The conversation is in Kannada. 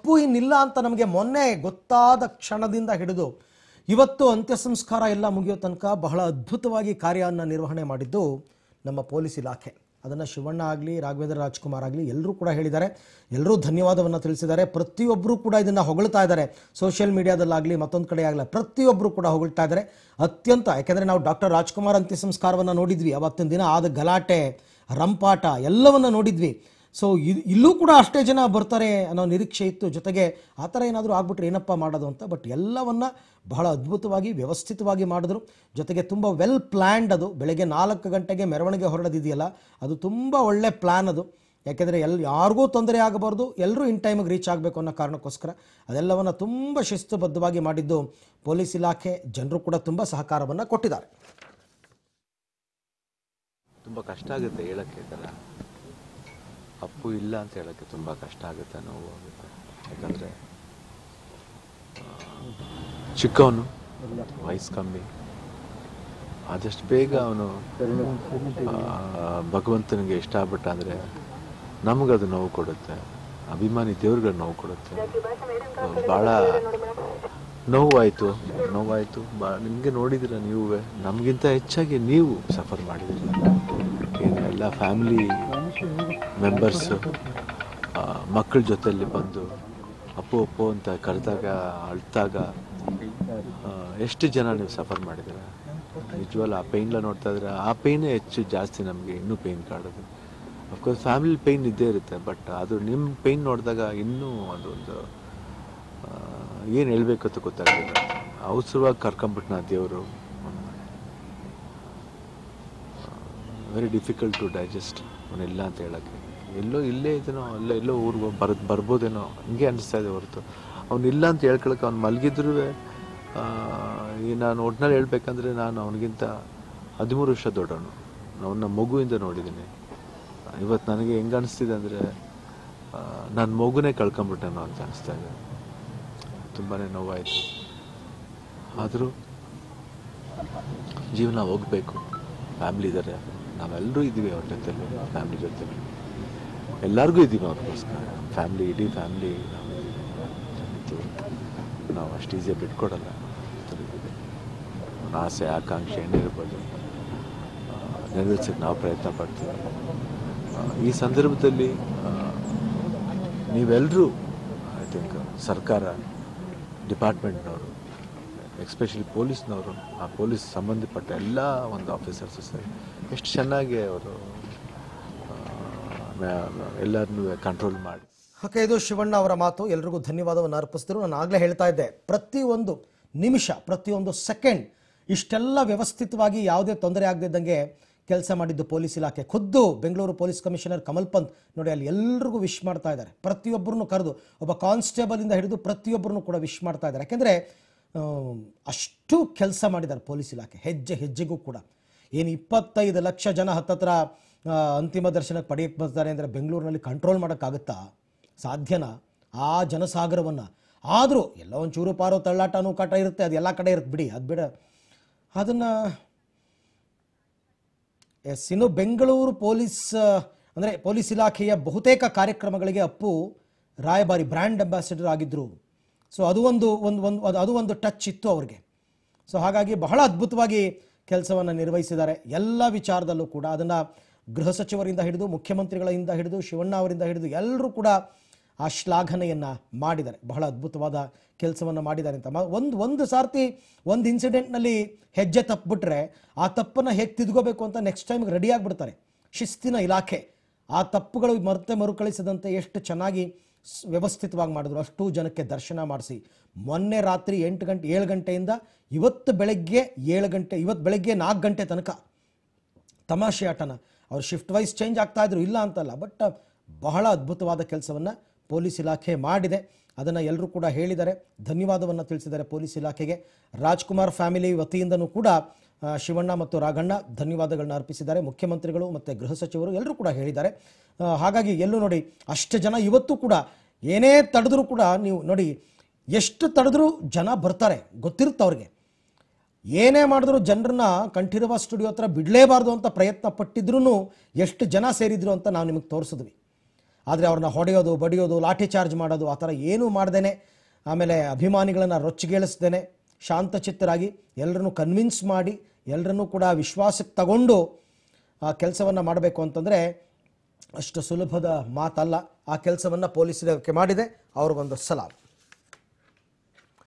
ಅಪ್ಪು ಇನ್ನಿಲ್ಲ ಅಂತ ನಮಗೆ ಮೊನ್ನೆ ಗೊತ್ತಾದ ಕ್ಷಣದಿಂದ ಹಿಡಿದು ಇವತ್ತು ಅಂತ್ಯ ಸಂಸ್ಕಾರ ಎಲ್ಲ ಮುಗಿಯೋ ತನಕ ಬಹಳ ಅದ್ಭುತವಾಗಿ ಕಾರ್ಯವನ್ನು ನಿರ್ವಹಣೆ ಮಾಡಿದ್ದು ನಮ್ಮ ಪೊಲೀಸ್ ಇಲಾಖೆ ಅದನ್ನು ಶಿವಣ್ಣ ಆಗಲಿ ರಾಘವೇಂದ್ರ ರಾಜ್ಕುಮಾರ್ ಆಗಲಿ ಎಲ್ಲರೂ ಕೂಡ ಹೇಳಿದ್ದಾರೆ ಎಲ್ಲರೂ ಧನ್ಯವಾದವನ್ನು ತಿಳಿಸಿದ್ದಾರೆ ಪ್ರತಿಯೊಬ್ಬರು ಕೂಡ ಇದನ್ನು ಹೊಗಳ್ತಾ ಇದ್ದಾರೆ ಸೋಷಿಯಲ್ ಮೀಡಿಯಾದಲ್ಲಾಗಲಿ ಮತ್ತೊಂದು ಕಡೆ ಆಗಲಿ ಪ್ರತಿಯೊಬ್ಬರು ಕೂಡ ಹೊಗಳ್ತಾ ಇದ್ದಾರೆ ಅತ್ಯಂತ ಯಾಕೆಂದರೆ ನಾವು ಡಾಕ್ಟರ್ ರಾಜ್ಕುಮಾರ್ ಅಂತ್ಯ ಸಂಸ್ಕಾರವನ್ನು ನೋಡಿದ್ವಿ ಅವತ್ತಿನ ದಿನ ಆದ ಗಲಾಟೆ ರಂಪಾಟ ಎಲ್ಲವನ್ನು ನೋಡಿದ್ವಿ ಸೊ ಇಲ್ಲೂ ಕೂಡ ಅಷ್ಟೇ ಜನ ಬರ್ತಾರೆ ಅನ್ನೋ ನಿರೀಕ್ಷೆ ಇತ್ತು ಜೊತೆಗೆ ಆ ಥರ ಏನಾದರೂ ಆಗ್ಬಿಟ್ರೆ ಏನಪ್ಪ ಮಾಡೋದು ಅಂತ ಬಟ್ ಎಲ್ಲವನ್ನು ಬಹಳ ಅದ್ಭುತವಾಗಿ ವ್ಯವಸ್ಥಿತವಾಗಿ ಮಾಡಿದ್ರು ಜೊತೆಗೆ ತುಂಬ ವೆಲ್ ಪ್ಲ್ಯಾಂಡ್ ಅದು ಬೆಳಗ್ಗೆ ನಾಲ್ಕು ಗಂಟೆಗೆ ಮೆರವಣಿಗೆ ಹೊರಡೋದಿದೆಯಲ್ಲ ಅದು ತುಂಬ ಒಳ್ಳೆ ಪ್ಲ್ಯಾನ್ ಅದು ಯಾಕೆಂದರೆ ಎಲ್ ಯಾರಿಗೂ ತೊಂದರೆ ಆಗಬಾರ್ದು ಎಲ್ಲರೂ ಇನ್ ಟೈಮಿಗೆ ರೀಚ್ ಆಗಬೇಕು ಅನ್ನೋ ಕಾರಣಕ್ಕೋಸ್ಕರ ಅದೆಲ್ಲವನ್ನು ತುಂಬ ಶಿಸ್ತುಬದ್ಧವಾಗಿ ಮಾಡಿದ್ದು ಪೊಲೀಸ್ ಇಲಾಖೆ ಜನರು ಕೂಡ ತುಂಬ ಸಹಕಾರವನ್ನು ಕೊಟ್ಟಿದ್ದಾರೆ ತುಂಬ ಕಷ್ಟ ಆಗುತ್ತೆ ಹೇಳಕ್ಕೆ ಥರ ಅಪ್ಪು ಇಲ್ಲ ಅಂತ ಹೇಳಕ್ಕೆ ತುಂಬ ಕಷ್ಟ ಆಗುತ್ತೆ ನೋವು ಆಗುತ್ತೆ ಯಾಕಂದರೆ ಚಿಕ್ಕವನು ವಯಸ್ಸು ಕಮ್ಮಿ ಆದಷ್ಟು ಬೇಗ ಅವನು ಭಗವಂತನಿಗೆ ಇಷ್ಟ ಆಗ್ಬಿಟ್ಟ ಅಂದರೆ ನಮಗದು ನೋವು ಕೊಡುತ್ತೆ ಅಭಿಮಾನಿ ದೇವ್ರಿಗೆ ನೋವು ಕೊಡುತ್ತೆ ಭಾಳ ನೋವಾಯಿತು ನೋವಾಯಿತು ಬಾ ನಿಮಗೆ ನೋಡಿದಿರ ನೀವು ನಮಗಿಂತ ಹೆಚ್ಚಾಗಿ ನೀವು ಸಫರ್ ಮಾಡಿದಿರ ಏನು ಎಲ್ಲ ಫ್ಯಾಮಿಲಿ ಮೆಂಬರ್ಸು ಮಕ್ಕಳ ಜೊತೆಯಲ್ಲಿ ಬಂದು ಅಪ್ಪು ಅಪ್ಪು ಅಂತ ಕರೆದಾಗ ಅಳ್ತಾಗ ಆ, ಎಷ್ಟು ಜನ ನೀವು ಸಫರ್ ಮಾಡಿದ್ದೀರ ನಿಜವಲ್ಲ ಆ ಪೇಯ್ನೆಲ್ಲ ನೋಡ್ತಾ ಇದ್ರೆ ಆ ಪೇಯ್ನೇ ಹೆಚ್ಚು ಜಾಸ್ತಿ ನಮಗೆ ಇನ್ನೂ ಪೇಯ್ನ್ ಕಾಡೋದು ಅಫ್ಕೋರ್ಸ್ ಫ್ಯಾಮಿಲಿ ಪೇಯ್ನ್ ಇದ್ದೇ ಇರುತ್ತೆ ಬಟ್ ಅದು ನಿಮ್ಮ ಪೇಯ್ನ್ ನೋಡಿದಾಗ ಇನ್ನೂ ಅದೊಂದು ಏನು ಹೇಳ್ಬೇಕು ಅಂತ ಗೊತ್ತಾಗಲಿಲ್ಲ ಅವಸರವಾಗಿ ಕರ್ಕೊಂಬಿಟ್ನ ದೇವರು ವೆರಿ ಡಿಫಿಕಲ್ಟ್ ಟು ಡೈಜೆಸ್ಟ್ ಅವನಿಲ್ಲ ಅಂತ ಹೇಳೋಕ್ಕೆ ಎಲ್ಲೋ ಇಲ್ಲೇ ಇದನೋ ಅಲ್ಲ ಎಲ್ಲೋ ಊರಿಗೆ ಬರ್ ಬರ್ಬೋದೇನೋ ಹಿಂಗೆ ಅನಿಸ್ತಾ ಇದೆ ಹೊರತು ಅವನಿಲ್ಲ ಅಂತ ಹೇಳ್ಕೊಳಕ್ಕೆ ಅವ್ನು ಮಲಗಿದ್ರೂ ಈ ನಾನು ಒಟ್ನಲ್ಲಿ ಹೇಳ್ಬೇಕಂದ್ರೆ ನಾನು ಅವನಿಗಿಂತ ಹದಿಮೂರು ವರ್ಷ ದೊಡ್ಡವನು ಅವನ್ನ ಮಗುವಿಂದ ನೋಡಿದ್ದೀನಿ ಇವತ್ತು ನನಗೆ ಹೆಂಗೆ ಅನಿಸ್ತಿದೆ ಅಂದರೆ ನನ್ನ ಮಗುನೇ ಕಳ್ಕೊಂಬಿಟ್ಟೆನೋ ಅಂತ ಅನಿಸ್ತಾ ಇದೆ ತುಂಬಾ ನೋವಾಯಿತು ಆದರೂ ಜೀವನ ಹೋಗಬೇಕು ಫ್ಯಾಮ್ಲಿ ಇದ್ದಾರೆ ನಾವೆಲ್ಲರೂ ಇದ್ದೀವಿ ಅವ್ರ ಜೊತೆಲಿ ಫ್ಯಾಮ್ಲಿ ಜೊತೆಲಿ ಎಲ್ಲರಿಗೂ ಇದ್ದೀವಿ ಅವ್ರಿಗೋಸ್ಕರ ಫ್ಯಾಮ್ಲಿ ಇಡೀ ಫ್ಯಾಮ್ಲಿ ನಾವು ಇದ್ದೀವಿ. ನಾವು ಅಷ್ಟು ಈಸಿಯಾಗಿ ಬಿಟ್ಕೊಡಲ್ಲ ಅವನ ಆಸೆ ಆಕಾಂಕ್ಷೆ ಏನಿರ್ಬೋದು ನೆರವೇರ್ಸಕ್ಕೆ ನಾವು ಪ್ರಯತ್ನ ಪಡ್ತೀವಿ ಆ, ಈ ಸಂದರ್ಭದಲ್ಲಿ ಆ, ನೀವೆಲ್ಲರೂ ಐ ಥಿಂಕ್ ಸರ್ಕಾರ ಡಿಪಾರ್ಟ್ಮೆಂಟ್ನವರು ಎಕ್ಸ್ಪೆಷಲಿ ಪೊಲೀಸ್ನವರು ಆ ಪೊಲೀಸ್ ಸಂಬಂಧಪಟ್ಟ ಎಲ್ಲ ಒಂದು ಆಫೀಸರ್ಸು ಸರಿ ಎಷ್ಟು ಚೆನ್ನಾಗಿ ಅವರು ಎಲ್ಲರನ್ನೂ ಕಂಟ್ರೋಲ್ ಮಾಡಿ ಓಕೆ ಇದು ಶಿವಣ್ಣ ಅವರ ಮಾತು ಎಲ್ರಿಗೂ ಧನ್ಯವಾದವನ್ನು ಅರ್ಪಿಸಿದ್ರು ನಾನು ಆಗಲೇ ಹೇಳ್ತಾ ಇದ್ದೆ ಪ್ರತಿಯೊಂದು ನಿಮಿಷ ಪ್ರತಿಯೊಂದು ಸೆಕೆಂಡ್ ಇಷ್ಟೆಲ್ಲ ವ್ಯವಸ್ಥಿತವಾಗಿ ಯಾವುದೇ ತೊಂದರೆ ಆಗದಿದ್ದಂಗೆ ಕೆಲಸ ಮಾಡಿದ್ದು ಪೊಲೀಸ್ ಇಲಾಖೆ ಖುದ್ದು ಬೆಂಗಳೂರು ಪೊಲೀಸ್ ಕಮಿಷನರ್ ಕಮಲ್ ಪಂತ್ ನೋಡಿ ಅಲ್ಲಿ ಎಲ್ರಿಗೂ ವಿಶ್ ಮಾಡ್ತಾ ಇದ್ದಾರೆ ಪ್ರತಿಯೊಬ್ಬರನ್ನು ಕರೆದು ಒಬ್ಬ ಕಾನ್ಸ್ಟೇಬಲಿಂದ ಹಿಡಿದು ಪ್ರತಿಯೊಬ್ಬರನ್ನು ಕೂಡ ವಿಶ್ ಮಾಡ್ತಾ ಇದ್ದಾರೆ ಯಾಕೆಂದರೆ ಅಷ್ಟು ಕೆಲಸ ಮಾಡಿದ್ದಾರೆ ಪೊಲೀಸ್ ಇಲಾಖೆ ಹೆಜ್ಜೆ ಹೆಜ್ಜೆಗೂ ಕೂಡ ಏನು ಇಪ್ಪತ್ತೈದು ಲಕ್ಷ ಜನ ಹತ್ತತ್ರ ಆ, ಅಂತಿಮ ದರ್ಶನಕ್ಕೆ ಪಡೆಯಕ್ಕೆ ಬರ್ತಾರೆ ಅಂದರೆ ಬೆಂಗಳೂರಿನಲ್ಲಿ ಕಂಟ್ರೋಲ್ ಮಾಡೋಕ್ಕಾಗುತ್ತಾ ಸಾಧ್ಯನಾ ಆ ಜನಸಾಗರವನ್ನು ಆದರೂ ಎಲ್ಲ ಒಂದು ಚೂರು ಪಾರು ತಳ್ಳಾಟ ನೂಕಾಟ ಇರುತ್ತೆ ಅದು ಎಲ್ಲ ಕಡೆ ಇರುತ್ತೆ ಬಿಡಿ ಅದು ಬಿಡ ಅದನ್ನು ಎಸ್ ಇನ್ನು ಬೆಂಗಳೂರು ಪೊಲೀಸ್ ಅಂದರೆ ಪೊಲೀಸ್ ಇಲಾಖೆಯ ಬಹುತೇಕ ಕಾರ್ಯಕ್ರಮಗಳಿಗೆ ಅಪ್ಪು ರಾಯಭಾರಿ ಬ್ರ್ಯಾಂಡ್ ಅಂಬಾಸಿಡರ್ ಆಗಿದ್ದರು ಸೊ ಅದು ಒಂದು ಒಂದು ಒಂದು ಅದು- ಅದು ಒಂದು ಟಚ್ ಇತ್ತು ಅವ್ರಿಗೆ ಸೊ ಹಾಗಾಗಿ ಬಹಳ ಅದ್ಭುತವಾಗಿ ಕೆಲಸವನ್ನು ನಿರ್ವಹಿಸಿದ್ದಾರೆ ಎಲ್ಲ ವಿಚಾರದಲ್ಲೂ ಕೂಡ ಅದನ್ನು ಗೃಹ ಸಚಿವರಿಂದ ಹಿಡಿದು ಮುಖ್ಯಮಂತ್ರಿಗಳಿಂದ ಹಿಡಿದು ಶಿವಣ್ಣ ಅವರಿಂದ ಹಿಡಿದು ಎಲ್ಲರೂ ಕೂಡ ಆ ಶ್ಲಾಘನೆಯನ್ನು ಮಾಡಿದ್ದಾರೆ ಬಹಳ ಅದ್ಭುತವಾದ ಕೆಲಸವನ್ನು ಮಾಡಿದ್ದಾರೆ ಅಂತ ಮ- ಒಂದು ಒಂದು ಸಾರ್ತಿ ಒಂದು ಇನ್ಸಿಡೆಂಟ್ನಲ್ಲಿ ಹೆಜ್ಜೆ ತಪ್ಪಿಬಿಟ್ರೆ ಆ ತಪ್ಪನ್ನು ಹೇಗೆ ತಿದ್ಕೋಬೇಕು ಅಂತ ನೆಕ್ಸ್ಟ್ ಟೈಮ್ಗೆ ರೆಡಿ ಆಗಿಬಿಡ್ತಾರೆ ಶಿಸ್ತಿನ ಇಲಾಖೆ ಆ ತಪ್ಪುಗಳು ಮತ್ತೆ ಮರುಕಳಿಸದಂತೆ ಎಷ್ಟು ಚೆನ್ನಾಗಿ ಸ್- ವ್ಯವಸ್ಥಿತವಾಗಿ ಮಾಡಿದ್ರು ಅಷ್ಟು ಜನಕ್ಕೆ ದರ್ಶನ ಮಾಡಿಸಿ ಮೊನ್ನೆ ರಾತ್ರಿ ಎಂಟು ಗಂಟೆ ಏಳು ಗಂಟೆಯಿಂದ ಇವತ್ತು ಬೆಳಗ್ಗೆ ಏಳು ಗಂಟೆ ಇವತ್ತು ಬೆಳಗ್ಗೆ ನಾಲ್ಕು ಗಂಟೆ ತನಕ ತಮಾಷೆ ಆಟನ ಅವ್ರು ಶಿಫ್ಟ್ ವೈಸ್ ಚೇಂಜ್ ಆಗ್ತಾ ಇದ್ರು ಇಲ್ಲ ಅಂತಲ್ಲ ಬಟ್ ಬಹಳ ಅದ್ಭುತವಾದ ಕೆಲಸವನ್ನು ಪೊಲೀಸ್ ಇಲಾಖೆ ಮಾಡಿದೆ ಅದನ್ನು ಎಲ್ಲರೂ ಕೂಡ ಹೇಳಿದ್ದಾರೆ ಧನ್ಯವಾದವನ್ನು ತಿಳಿಸಿದ್ದಾರೆ ಪೊಲೀಸ್ ಇಲಾಖೆಗೆ ರಾಜ್ಕುಮಾರ್ ಫ್ಯಾಮಿಲಿ ವತಿಯಿಂದನೂ ಕೂಡ ಆ, ಶಿವಣ್ಣ ಮತ್ತು ರಾಘಣ್ಣ ಧನ್ಯವಾದಗಳನ್ನ ಅರ್ಪಿಸಿದ್ದಾರೆ ಮುಖ್ಯಮಂತ್ರಿಗಳು ಮತ್ತು ಗೃಹ ಸಚಿವರು ಎಲ್ಲರೂ ಕೂಡ ಹೇಳಿದ್ದಾರೆ ಆ, ಹಾಗಾಗಿ ಎಲ್ಲೂ ನೋಡಿ ಅಷ್ಟು ಜನ ಇವತ್ತು ಕೂಡ ಏನೇ ತಡೆದ್ರೂ ಕೂಡ ನೀವು ನೋಡಿ ಎಷ್ಟು ತಡೆದ್ರೂ ಜನ ಬರ್ತಾರೆ ಗೊತ್ತಿರುತ್ತೆ ಅವ್ರಿಗೆ ಏನೇ ಮಾಡಿದ್ರು ಜನರನ್ನ ಕಂಠೀರವ ಸ್ಟುಡಿಯೋ ಹತ್ರ ಬಿಡಲೇಬಾರ್ದು ಅಂತ ಪ್ರಯತ್ನ ಪಟ್ಟಿದ್ರೂ ಎಷ್ಟು ಜನ ಸೇರಿದ್ರು ಅಂತ ನಾವು ನಿಮಗೆ ತೋರಿಸಿದ್ವಿ ಆದರೆ ಅವ್ರನ್ನ ಹೊಡೆಯೋದು ಬಡಿಯೋದು ಲಾಠಿ ಚಾರ್ಜ್ ಮಾಡೋದು ಆ ಥರ ಏನೂ ಮಾಡ್ದೇನೆ ಆಮೇಲೆ ಅಭಿಮಾನಿಗಳನ್ನು ರೊಚ್ಚಿಗೇಳಿಸ್ದೇನೆ ಶಾಂತಚಿತ್ತರಾಗಿ ಎಲ್ಲರನ್ನೂ ಕನ್ವಿನ್ಸ್ ಮಾಡಿ ಎಲ್ಲರನ್ನೂ ಕೂಡ ವಿಶ್ವಾಸಕ್ಕೆ ತಗೊಂಡು ಆ ಕೆಲಸವನ್ನು ಮಾಡಬೇಕು ಅಂತಂದರೆ ಅಷ್ಟು ಸುಲಭದ ಮಾತಲ್ಲ ಆ ಕೆಲಸವನ್ನು ಪೊಲೀಸ್ ಇಲಾಖೆ ಮಾಡಿದೆ ಅವ್ರಿಗೊಂದು ಸಲಾಮ್